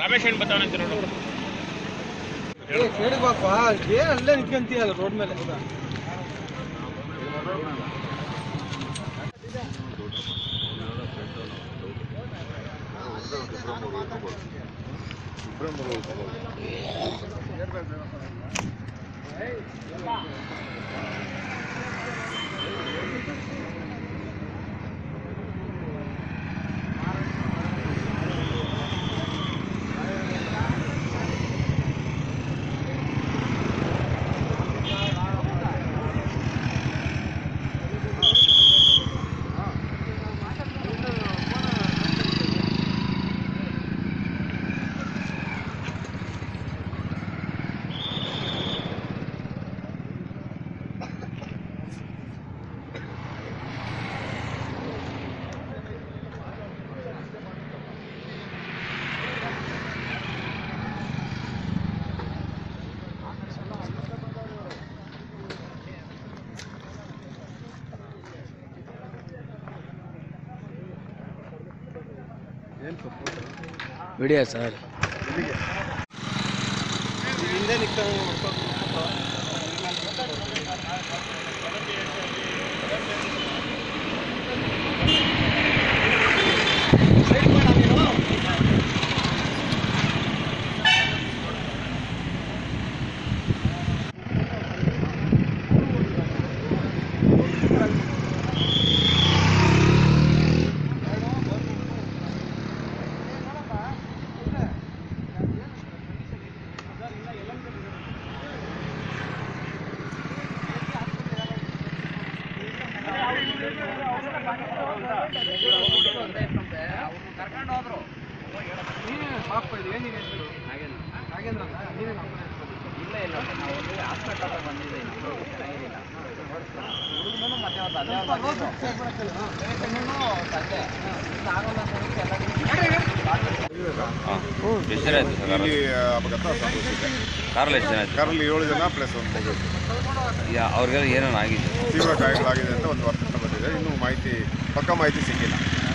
ರಮೇಶ್ ಏನು ಬರ್ತಾವನಂತ ನೋಡು ಏ ಕೇಳಿಬಾಪ ಏನ್ ಅಲ್ಲೇ ನಿಂತ್ಕೊಂತೀಯಲ್ಲ ರೋಡ್ ಮೇಲೆ ಹೌದಾ ವಿಡಿಯೋ ಸರ್ ಹಿಂದೆ ನಿಂತ್ಕೊಂಡು ಪಾಪ ಇದು ಏನಿದೆ ಹೆಸರು ನಾಗೇಂದ್ರ ಅಂತ? ನೀನೇ ನಮ್ಮ ಮನೆ ಹೆಸರು. ಇಲ್ಲ ಇಲ್ಲ ನಾವು ಒಂದು ಹಾಸ್ಪಿಟಲ್ ಹತ್ರ ಬಂದಿದ್ದೀವಿ ಚೆನ್ನಾಗಿರಲಿಲ್ಲ ಹುಡುಗನು ಮತ್ತೆ ಅವ್ರದ್ದು ಅದೇ ಸ್ವಲ್ಪ ರೋಡ್ ಸೈಡ್ ಬರಕ್ಕಲ್ಲ? ತಂದೆ ಆಗೋಲ್ಲ ಅಂತ ಹೇಳಿ ಎಲ್ಲರಿಗೂ ಎಷ್ಟೇನಾಯ್ತು ಸರ್ ಇಲ್ಲಿ ಅಪಘಾತ ಸಂಭವಿಸಿದೆ ಕಾರಲ್ಲಿ ಎಷ್ಟೇನಾಯ್ತು ಕಾರಲ್ಲಿ ಏಳು ಜನ ಪ್ಲಸ್ ಒಂದು ಮಗು ಯಾ ಅವ್ರಿಗೆಲ್ಲ ಏನೇನು ಆಗಿದೆ ತೀವ್ರ ಗಾಯಗಳಾಗಿದೆ ಅಂತ ಒಂದು ವರ್ತನೆ ಬಂದಿದೆ ಇನ್ನೂ ಮಾಹಿತಿ ಪಕ್ಕ ಮಾಹಿತಿ ಸಿಕ್ಕಿಲ್ಲ